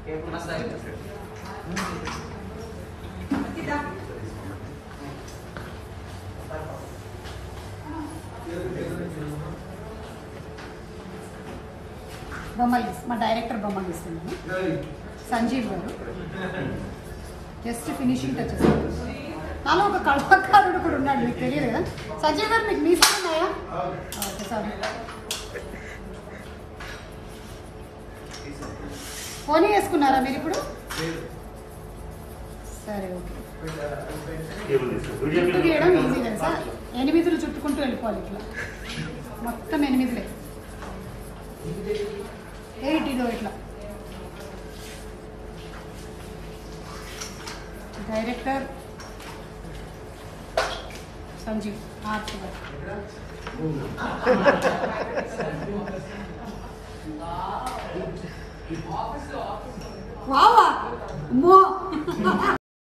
బొమ్మలు గీస్- మా డైరెక్టర్ బొమ్మలు గీస్తున్నాను సంజీవ్ గారు జస్ట్ ఫినిషింగ్ టచెస్ నాలో ఒక కళాకారుడు కూడా ఉన్నాడు మీకు తెలియదు కదా సంజీవ్ గారు మీకు మీసాలు ఉన్నాయా ఓకే సారీ పోనీ వేసుకున్నారా మీరు ఇప్పుడు సరే ఓకే చుట్టూ గీయడం ఈజీ తెలుసా ఎనిమిదిలు చుట్టుకుంటూ వెళ్ళిపోవాలి ఇట్లా మొత్తం ఎనిమిదిలే ఎయిట్ ఇదో ఇట్లా డైరెక్టర్ సంజీవ్ ఆర్ట్ గారు వావా అమ్మో